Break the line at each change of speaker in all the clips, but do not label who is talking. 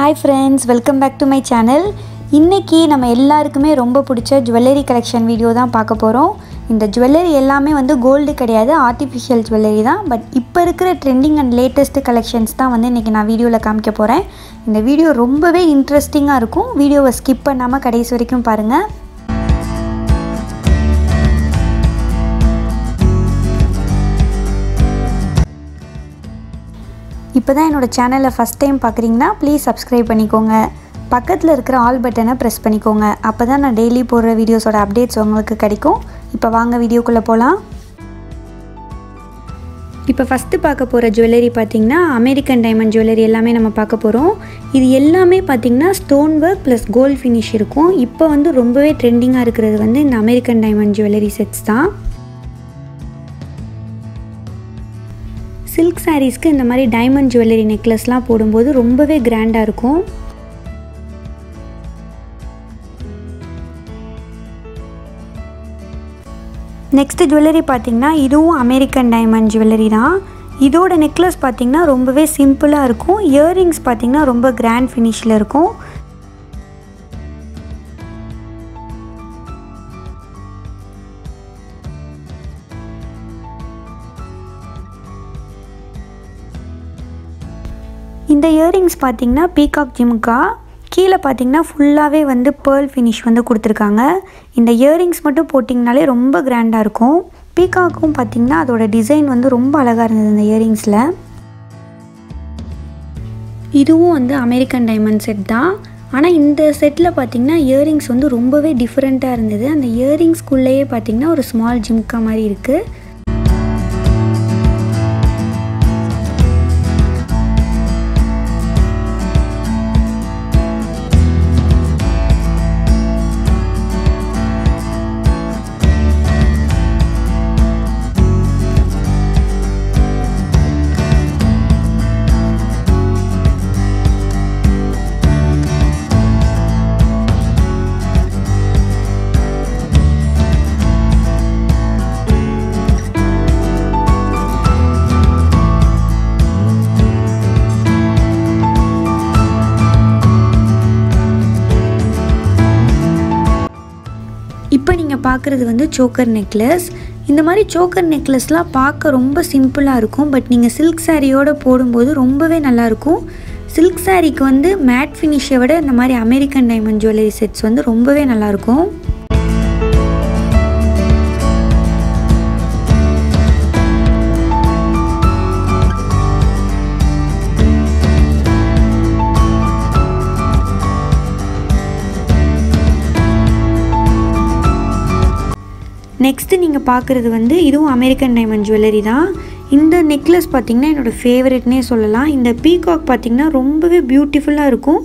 hi friends welcome back to my channel இன்றைக்கி நம்ம எல்லாருக்குமே ரொம்ப பிடிச்ச ஜுவல்லரி கலெக்ஷன் வீடியோ தான் பார்க்க போகிறோம் இந்த ஜுவல்லரி எல்லாமே வந்து கோல்டு கிடையாது ஆர்டிஃபிஷியல் ஜுவல்லரி தான் பட் இப்போ இருக்கிற ட்ரெண்டிங் அண்ட் லேட்டஸ்ட் கலெக்ஷன்ஸ் தான் வந்து இன்றைக்கி நான் வீடியோவில் காமிக்க போகிறேன் இந்த வீடியோ ரொம்பவே இன்ட்ரெஸ்டிங்காக இருக்கும் வீடியோவை ஸ்கிப் பண்ணாமல் கடைசி வரைக்கும் பாருங்கள் இப்போ தான் என்னோடய சேனலை ஃபஸ்ட் டைம் பார்க்குறீங்கன்னா ப்ளீஸ் சப்ஸ்கிரைப் பண்ணிக்கோங்க பக்கத்தில் இருக்கிற ஆல் பட்டனை ப்ரெஸ் பண்ணிக்கோங்க அப்போ தான் நான் டெய்லி போடுற வீடியோஸோட அப்டேட்ஸ் உங்களுக்கு கிடைக்கும் இப்போ வாங்க வீடியோக்குள்ளே போகலாம் இப்போ ஃபஸ்ட்டு பார்க்க போகிற ஜுவல்லரி பார்த்திங்கன்னா அமெரிக்கன் டைமண்ட் ஜுவல்லரி எல்லாமே நம்ம பார்க்க போகிறோம் இது எல்லாமே பார்த்திங்கன்னா stone work plus gold finish இருக்கும் இப்போ வந்து ரொம்பவே ட்ரெண்டிங்காக இருக்கிறது வந்து இந்த அமெரிக்கன் டைமண்ட் ஜுவல்லரி செட்ஸ் தான் சில்க் சாரீஸ்க்கு இந்த மாதிரி டைமண்ட் ஜுவல்லரி நெக்லஸ்லாம் போடும்போது ரொம்பவே கிராண்டாக இருக்கும் நெக்ஸ்ட் ஜுவல்லரி பார்த்திங்கன்னா இதுவும் அமெரிக்கன் டைமண்ட் ஜுவல்லரி தான் இதோட நெக்லஸ் பார்த்திங்கன்னா ரொம்பவே சிம்பிளாக இருக்கும் இயரிங்ஸ் பார்த்திங்கன்னா ரொம்ப கிராண்ட் ஃபினிஷில் இருக்கும் இந்த இயரிங்ஸ் பார்த்திங்கன்னா பீகாக் ஜிமுக்கா கீழே பார்த்தீங்கன்னா ஃபுல்லாகவே வந்து பேர்ல் ஃபினிஷ் வந்து கொடுத்துருக்காங்க இந்த இயரிங்ஸ் மட்டும் போட்டிங்கனாலே ரொம்ப கிராண்டாக இருக்கும் பீகாக்கும் பார்த்திங்கன்னா அதோட டிசைன் வந்து ரொம்ப அழகாக இருந்தது இந்த இயரிங்ஸில் இதுவும் வந்து அமெரிக்கன் டைமண்ட் செட் தான் ஆனால் இந்த செட்டில் பார்த்திங்கன்னா இயரிங்ஸ் வந்து ரொம்பவே டிஃப்ரெண்ட்டாக இருந்தது அந்த இயரிங்ஸ்குள்ளேயே பார்த்திங்கன்னா ஒரு ஸ்மால் ஜிம்கா மாதிரி இருக்குது இப்போ நீங்கள் பார்க்குறது வந்து சோக்கர் நெக்லஸ் இந்த மாதிரி சோக்கர் நெக்லஸ்லாம் பார்க்க ரொம்ப சிம்பிளாக இருக்கும் பட் நீங்கள் சில்க் சாரியோடு போடும்போது ரொம்பவே நல்லாயிருக்கும் சில்க் சாரிக்கு வந்து மேட் ஃபினிஷை விட இந்த மாதிரி அமெரிக்கன் டைமண்ட் ஜுவல்லரி செட்ஸ் வந்து ரொம்பவே நல்லாயிருக்கும் நெக்ஸ்ட்டு நீங்கள் பார்க்குறது வந்து இதுவும் அமெரிக்கன் டைமண்ட் ஜுவல்லரி தான் இந்த நெக்லஸ் பார்த்திங்கன்னா என்னோடய ஃபேவரெட்னே சொல்லலாம் இந்த பீகாக் பார்த்திங்கன்னா ரொம்பவே பியூட்டிஃபுல்லாக இருக்கும்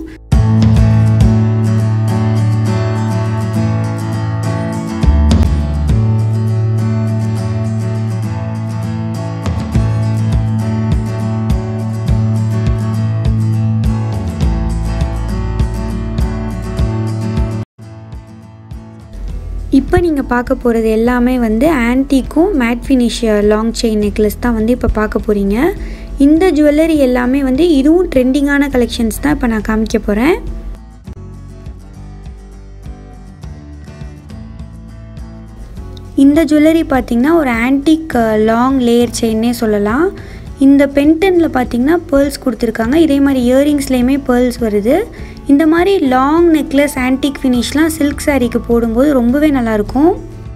இப்போ நீங்கள் பார்க்க போகிறது எல்லாமே வந்து ஆன்டிக்கும் matte finish long chain necklace தான் வந்து இப்போ பார்க்க போகிறீங்க இந்த ஜுவல்லரி எல்லாமே வந்து இதுவும் ட்ரெண்டிங்கான கலெக்ஷன்ஸ் தான் இப்போ நான் காமிக்க போகிறேன் இந்த ஜுவல்லரி பார்த்திங்கன்னா ஒரு ஆன்டிக் லாங் லேயர் செயின்னே சொல்லலாம் இந்த பென்டனில் பார்த்திங்கன்னா பேர்ல்ஸ் கொடுத்துருக்காங்க இதே மாதிரி இயரிங்ஸ்லேயுமே பேர்ல்ஸ் வருது இந்த மாதிரி லாங் நெக்லஸ் ஆன்டிக் ஃபினிஷ்லாம் சில்க் சாரீக்கு போடும்போது ரொம்பவே நல்லாயிருக்கும்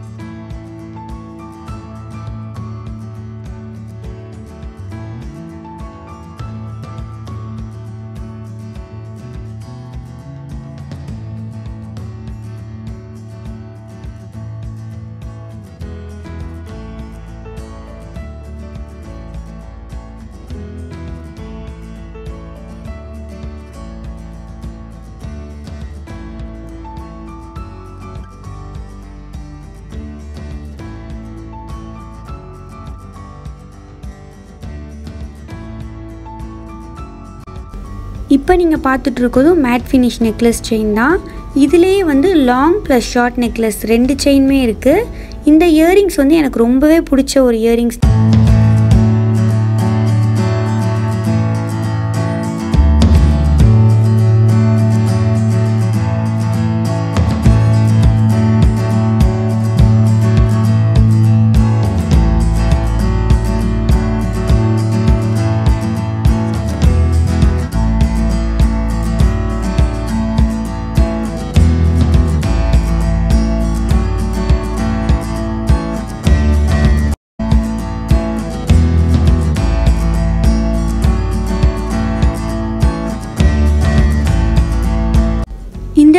இப்போ நீங்கள் பார்த்துட்ருக்கதும் மேட் ஃபினிஷ் நெக்லஸ் செயின் தான் இதுலேயே வந்து லாங் ப்ளஸ் ஷார்ட் நெக்லஸ் ரெண்டு செயினுமே இருக்குது இந்த இயரிங்ஸ் வந்து எனக்கு ரொம்பவே பிடிச்ச ஒரு இயரிங்ஸ்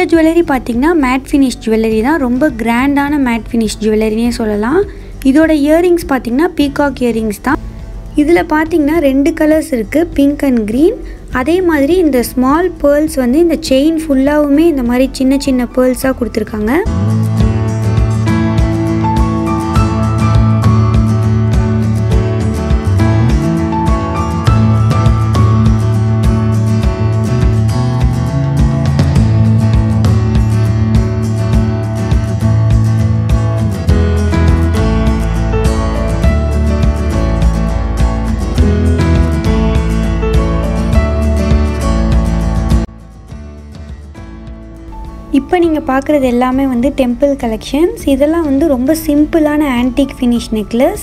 ஜுவல்லரி பார்த்திங்கன்னா மேட் ஃபினிஷ் ஜுவல்லரி தான் ரொம்ப கிராண்டான மேட் ஃபினிஷ் ஜுவல்லரினே சொல்லலாம் இதோட இயரிங்ஸ் பார்த்திங்கன்னா பீகாக் இயரிங்ஸ் தான் இதில் பார்த்தீங்கன்னா ரெண்டு கலர்ஸ் இருக்குது பிங்க் அண்ட் க்ரீன் அதே மாதிரி இந்த ஸ்மால் பேர்ல்ஸ் வந்து இந்த செயின் ஃபுல்லாகவுமே இந்த மாதிரி சின்ன சின்ன பேர்ல்ஸாக கொடுத்துருக்காங்க இப்போ நீங்கள் பார்க்குறது எல்லாமே வந்து டெம்பிள் கலெக்ஷன்ஸ் இதெல்லாம் வந்து ரொம்ப சிம்பிளான ஆன்டிக் ஃபினிஷ் நெக்லஸ்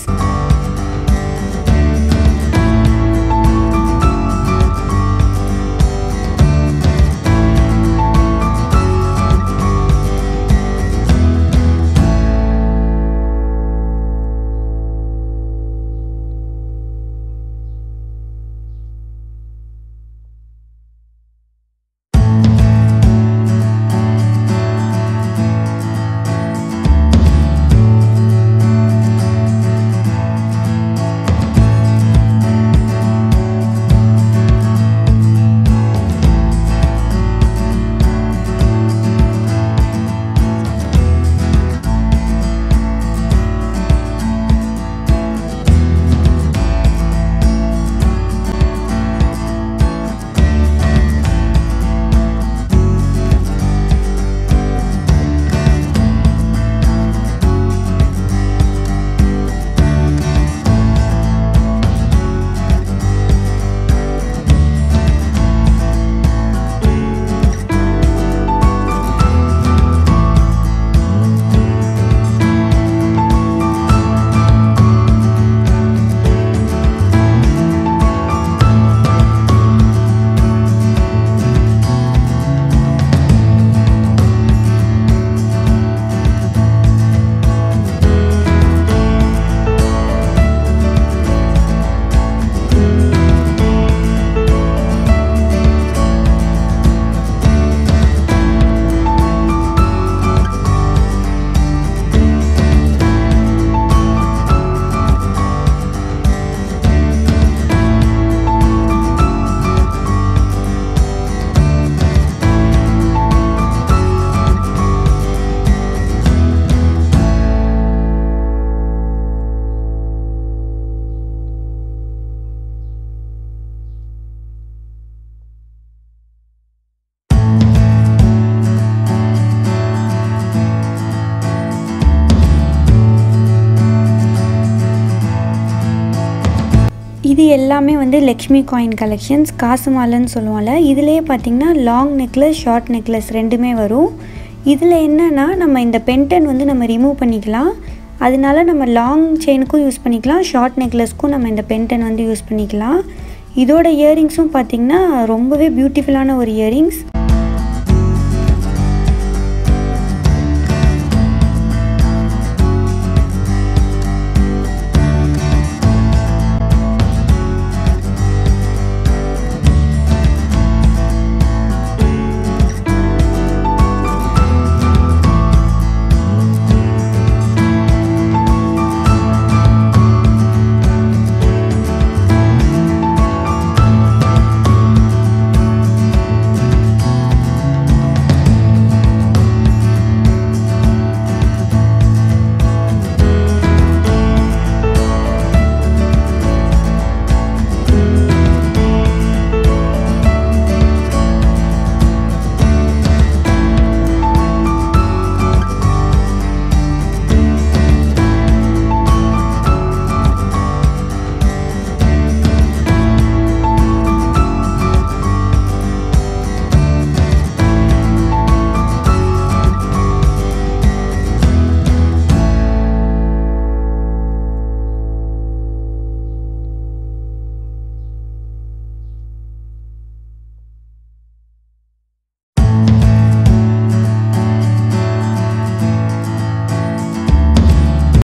இது எல்லாமே வந்து லக்ஷ்மி காயின் கலெக்ஷன்ஸ் காசு மாலைன்னு சொல்லுவோம்ல இதுலேயே பார்த்தீங்கன்னா லாங் நெக்லஸ் ஷார்ட் நெக்லஸ் ரெண்டுமே வரும் இதில் என்னென்னா நம்ம இந்த பென்டன் வந்து நம்ம ரிமூவ் பண்ணிக்கலாம் அதனால நம்ம லாங் செயினுக்கும் யூஸ் பண்ணிக்கலாம் ஷார்ட் நெக்லஸ்க்கும் நம்ம இந்த பென்டன் வந்து யூஸ் பண்ணிக்கலாம் இதோட இயரிங்ஸும் பார்த்திங்கன்னா ரொம்பவே பியூட்டிஃபுல்லான ஒரு இயரிங்ஸ்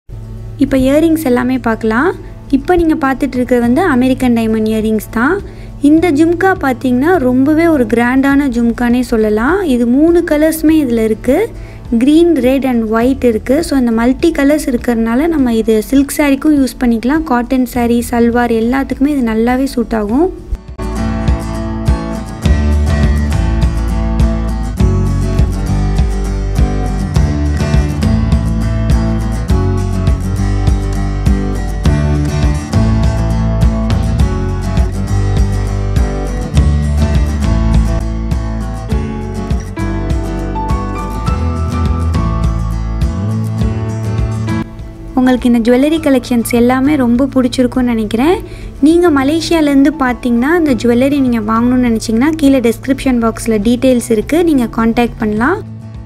இப்போ இயரிங்ஸ் எல்லாமே பார்க்கலாம் இப்போ நீங்கள் பார்த்துட்டு இருக்கிறது வந்து அமெரிக்கன் டைமண்ட் இயரிங்ஸ் தான் இந்த ஜும்கா பார்த்தீங்கன்னா ரொம்பவே ஒரு கிராண்டான ஜும்கானே சொல்லலாம் இது மூணு கலர்ஸுமே இதில் இருக்குது க்ரீன் ரெட் அண்ட் ஒயிட் இருக்குது ஸோ இந்த மல்டி கலர்ஸ் இருக்கிறதுனால நம்ம இது சில்க் சாரீக்கும் யூஸ் பண்ணிக்கலாம் காட்டன் saree சல்வார் எல்லாத்துக்குமே இது நல்லாவே சூட் ஆகும் உங்களுக்கு இந்த ஜுவல்லரி கலெக்ஷன்ஸ் எல்லாமே ரொம்ப பிடிச்சிருக்கும்னு நினைக்கிறேன் நீங்கள் மலேசியாலேருந்து பார்த்தீங்கன்னா இந்த ஜுவல்லரி நீங்கள் வாங்கணும்னு நினச்சிங்கன்னா கீழே டிஸ்கிரிப்ஷன் பாக்ஸில் டீட்டெயில்ஸ் இருக்குது நீங்கள் காண்டாக்ட் பண்ணலாம்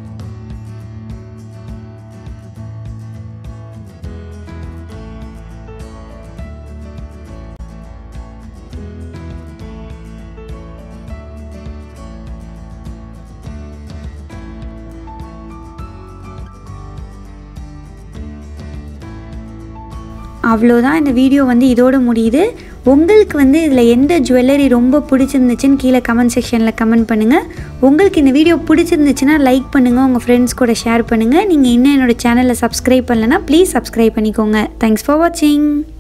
அவ்வளோதான் இந்த வீடியோ வந்து இதோட முடியுது உங்களுக்கு வந்து இதில் எந்த ஜுவல்லரி ரொம்ப பிடிச்சிருந்துச்சுன்னு கீழே கமெண்ட் செக்ஷனில் கமெண்ட் பண்ணுங்கள் உங்களுக்கு இந்த வீடியோ பிடிச்சிருந்துச்சுன்னா லைக் பண்ணுங்கள் உங்கள் ஃப்ரெண்ட்ஸ் கூட ஷேர் பண்ணுங்கள் நீங்கள் இன்னும் என்னோடய சேனலை சப்ஸ்கிரைப் பண்ணலன்னா ப்ளீஸ் சப்ஸ்கிரைப் பண்ணிக்கோங்க தேங்க்ஸ் ஃபார் வாட்சிங்